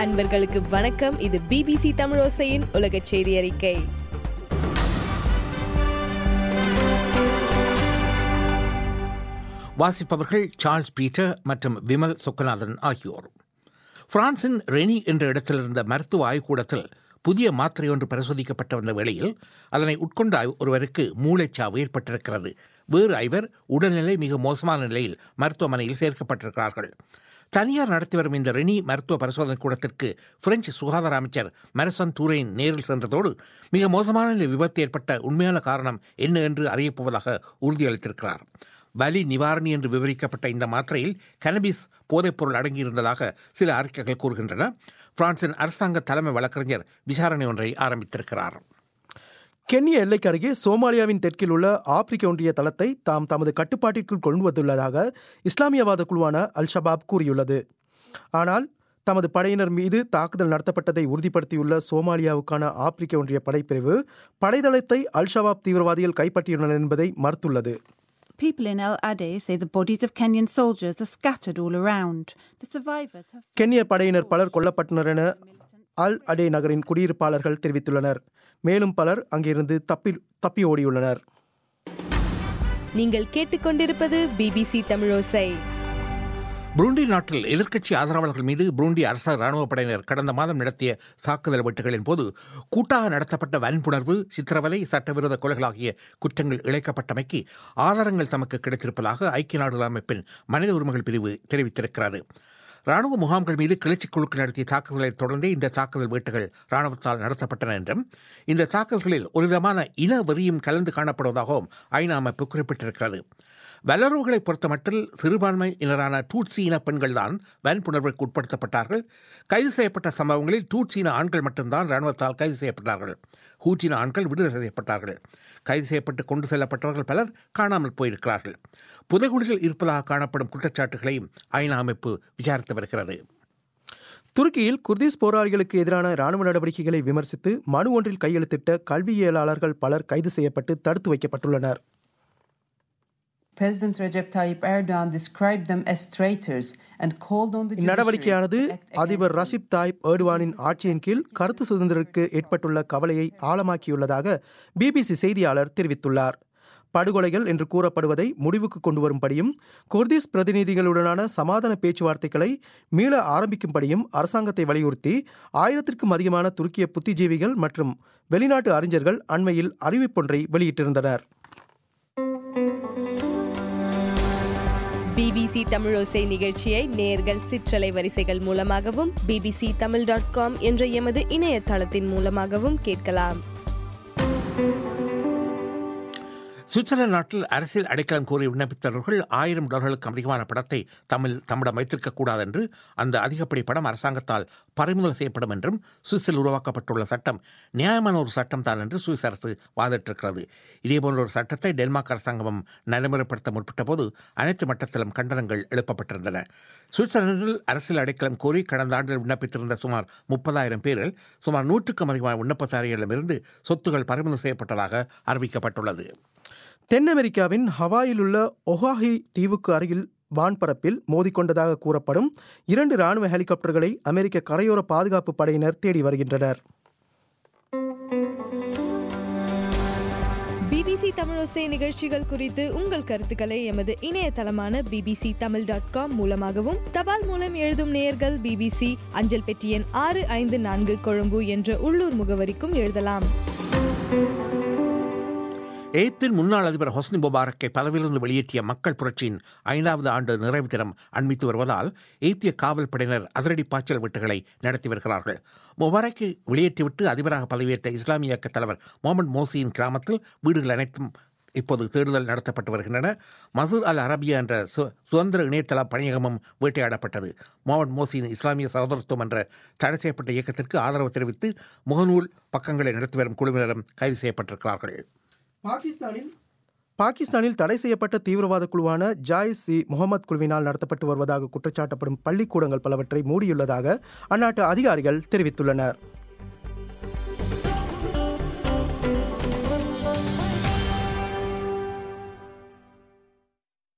அன்பர்களுக்கு வணக்கம் இது பிபிசி தமிழோசையின் உலக செய்தி அறிக்கை வாசிப்பவர்கள் சார்ல்ஸ் பீட்டர் மற்றும் விமல் சொக்கநாதன் ஆகியோர் பிரான்சின் ரெனி என்ற இடத்தில் இருந்த மருத்துவ ஆய்வுக்கூடத்தில் புதிய மாத்திரை ஒன்று பரிசோதிக்கப்பட்ட வந்த வேளையில் அதனை உட்கொண்ட ஐ- ஒருவருக்கு மூளைச்சாவு ஏற்பட்டிருக்கிறது வேறு ஐவர் உடல்நிலை மிக மோசமான நிலையில் மருத்துவமனையில் சேர்க்கப்பட்டிருக்கிறார்கள் தனியார் நடத்தி வரும் இந்த ரெனி மருத்துவ பரிசோதனை கூடத்திற்கு பிரெஞ்சு சுகாதார அமைச்சர் மெரசன் டூரெயின் நேரில் சென்றதோடு மிக மோசமான இந்த விபத்து ஏற்பட்ட உண்மையான காரணம் என்ன என்று அறியப்போவதாக உறுதியளித்திருக்கிறார் வலி நிவாரணி என்று விவரிக்கப்பட்ட இந்த மாத்திரையில் கனபிஸ் போதைப்பொருள் அடங்கியிருந்ததாக சில அறிக்கைகள் கூறுகின்றன பிரான்சின் அரசாங்க தலைமை வழக்கறிஞர் விசாரணை ஒன்றை ஆரம்பித்திருக்கிறார் கென்ய எல்லைக்கு அருகே சோமாலியாவின் தெற்கில் உள்ள ஆப்பிரிக்க ஒன்றிய தளத்தை தாம் தமது கட்டுப்பாட்டிற்குள் கொண்டு வந்துள்ளதாக இஸ்லாமியவாத குழுவான அல் ஷபாப் கூறியுள்ளது ஆனால் தமது படையினர் மீது தாக்குதல் நடத்தப்பட்டதை உறுதிப்படுத்தியுள்ள சோமாலியாவுக்கான ஆப்பிரிக்க ஒன்றிய படைப்பிரிவு படைதளத்தை அல் ஷபாப் தீவிரவாதிகள் கைப்பற்றியுள்ளனர் என்பதை மறுத்துள்ளது People in El Ade say the bodies of Kenyan soldiers are scattered all around. The survivors have கென்ய படையினர் பலர் கொல்லப்பட்டனர் என அல் அடே நகரின் குடியிருப்பாளர்கள் தெரிவித்துள்ளனர் மேலும் பலர் அங்கிருந்து தப்பி தப்பி ஓடியுள்ளனர் நீங்கள் கேட்டுக்கொண்டிருப்பது பிபிசி தமிழோசை புருண்டி நாட்டில் எதிர்க்கட்சி ஆதரவாளர்கள் மீது புருண்டி அரச ராணுவ படையினர் கடந்த மாதம் நடத்திய தாக்குதல் வெட்டுகளின் போது கூட்டாக நடத்தப்பட்ட வன்புணர்வு சித்திரவதை சட்டவிரோத கொலைகள் ஆகிய குற்றங்கள் இழைக்கப்பட்டமைக்கு ஆதாரங்கள் தமக்கு கிடைத்திருப்பதாக ஐக்கிய நாடுகள் அமைப்பின் மனித உரிமைகள் பிரிவு தெரிவித்திருக்கிறது ராணுவ முகாம்கள் மீது கிளர்ச்சி குழுக்கள் நடத்திய தாக்குதலை தொடர்ந்தே இந்த தாக்குதல் வேட்டுகள் ராணுவத்தால் நடத்தப்பட்டன என்றும் இந்த தாக்குதல்களில் ஒருவிதமான இன வெறியும் கலந்து காணப்படுவதாகவும் ஐநா அமைப்பு குறிப்பிட்டிருக்கிறது வல்லரவுகளை பொறுத்தமட்டில் சிறுபான்மையினரான டூட்சி இன பெண்கள்தான் வன்புணர்வுக்கு உட்படுத்தப்பட்டார்கள் கைது செய்யப்பட்ட சம்பவங்களில் டூட்சி இன ஆண்கள் மட்டும்தான் இராணுவத்தால் கைது செய்யப்பட்டார்கள் ஹூட்டின ஆண்கள் விடுதலை செய்யப்பட்டார்கள் கைது செய்யப்பட்டு கொண்டு செல்லப்பட்டவர்கள் பலர் காணாமல் போயிருக்கிறார்கள் புதைகுழிகள் இருப்பதாக காணப்படும் குற்றச்சாட்டுகளையும் ஐநா அமைப்பு விசாரித்து வருகிறது துருக்கியில் குர்திஸ் போராளிகளுக்கு எதிரான ராணுவ நடவடிக்கைகளை விமர்சித்து மனு ஒன்றில் கையெழுத்திட்ட கல்வியியலாளர்கள் பலர் கைது செய்யப்பட்டு தடுத்து வைக்கப்பட்டுள்ளனர் President Recep Tayyip Erdogan described them as traitors and called on the இந்நடவடிக்கையானது judiciary to act அதிபர் against ரஷிப் தாயிப் ஏர்டுவானின் ஆட்சியின் கீழ் கருத்து சுதந்திரருக்கு ஏற்பட்டுள்ள கவலையை ஆழமாக்கியுள்ளதாக பிபிசி செய்தியாளர் தெரிவித்துள்ளார் படுகொலைகள் என்று கூறப்படுவதை முடிவுக்கு கொண்டு வரும்படியும் குர்திஸ் பிரதிநிதிகளுடனான சமாதான பேச்சுவார்த்தைகளை மீள ஆரம்பிக்கும்படியும் அரசாங்கத்தை வலியுறுத்தி ஆயிரத்திற்கும் அதிகமான துருக்கிய புத்திஜீவிகள் மற்றும் வெளிநாட்டு அறிஞர்கள் அண்மையில் அறிவிப்பொன்றை வெளியிட்டிருந்தனர் பிபிசி தமிழோசை நிகழ்ச்சியை நேர்கள் சிற்றலை வரிசைகள் மூலமாகவும் பிபிசி தமிழ் டாட் காம் என்ற எமது இணையதளத்தின் மூலமாகவும் கேட்கலாம் சுவிட்சர்லாந்து நாட்டில் அரசியல் அடைக்கலம் கோரி விண்ணப்பித்தவர்கள் ஆயிரம் டாலர்களுக்கு அதிகமான படத்தை தமிழ் தம்மிடம் வைத்திருக்கக் கூடாது என்று அந்த அதிகப்படி படம் அரசாங்கத்தால் பறிமுதல் செய்யப்படும் என்றும் சுவிஸில் உருவாக்கப்பட்டுள்ள சட்டம் நியாயமான ஒரு சட்டம் தான் என்று சுவிஸ் அரசு வாதிட்டிருக்கிறது இதேபோன்ற ஒரு சட்டத்தை டென்மார்க் அரசாங்கமும் நடைமுறைப்படுத்த முற்பட்ட போது அனைத்து மட்டத்திலும் கண்டனங்கள் எழுப்பப்பட்டிருந்தன சுவிட்சர்லாந்தில் அரசியல் அடைக்கலம் கோரி கடந்த ஆண்டில் விண்ணப்பித்திருந்த சுமார் முப்பதாயிரம் பேரில் சுமார் நூற்றுக்கும் அதிகமான விண்ணப்பதாரிகளிடமிருந்து சொத்துகள் பறிமுதல் செய்யப்பட்டதாக அறிவிக்கப்பட்டுள்ளது தென் அமெரிக்காவின் ஹவாயில் உள்ள ஒஹாஹி தீவுக்கு அருகில் வான்பரப்பில் மோதிக்கொண்டதாக கூறப்படும் இரண்டு ராணுவ ஹெலிகாப்டர்களை அமெரிக்க கரையோர பாதுகாப்பு படையினர் தேடி வருகின்றனர் பிபிசி தமிழோசை நிகழ்ச்சிகள் குறித்து உங்கள் கருத்துக்களை எமது இணையதளமான பிபிசி தமிழ் டாட் காம் மூலமாகவும் தபால் மூலம் எழுதும் நேயர்கள் பிபிசி அஞ்சல் பெட்டி எண் ஆறு ஐந்து நான்கு கொழும்பு என்ற உள்ளூர் முகவரிக்கும் எழுதலாம் எய்ப்தின் முன்னாள் அதிபர் ஹொஸ்னி முபாரக்கை பதவியிலிருந்து வெளியேற்றிய மக்கள் புரட்சியின் ஐந்தாவது ஆண்டு நிறைவு தினம் அண்மித்து வருவதால் எய்த்திய காவல் படையினர் அதிரடி பாய்ச்சல் வெட்டுகளை நடத்தி வருகிறார்கள் முபாரக்கை வெளியேற்றிவிட்டு அதிபராக பதவியேற்ற இஸ்லாமிய இயக்க தலைவர் முகமது மோசியின் கிராமத்தில் வீடுகள் அனைத்தும் இப்போது தேடுதல் நடத்தப்பட்டு வருகின்றன மசூர் அல் அரபியா என்ற சு- சுதந்திர இணையதள பணியகமும் வேட்டையாடப்பட்டது முகமது மோசியின் இஸ்லாமிய சகோதரத்துவம் என்ற தடை செய்யப்பட்ட இயக்கத்திற்கு ஆதரவு தெரிவித்து முகநூல் பக்கங்களை நடத்தி வரும் குழுவினரும் கைது செய்யப்பட்டிருக்கிறார்கள் பாகிஸ்தானில் பாகிஸ்தானில் தடை செய்யப்பட்ட தீவிரவாத குழுவான ஜாயிஸ் இ முகமது குழுவினால் நடத்தப்பட்டு வருவதாக குற்றச்சாட்டப்படும் பள்ளிக்கூடங்கள் பலவற்றை மூடியுள்ளதாக அந்நாட்டு அதிகாரிகள் தெரிவித்துள்ளனர்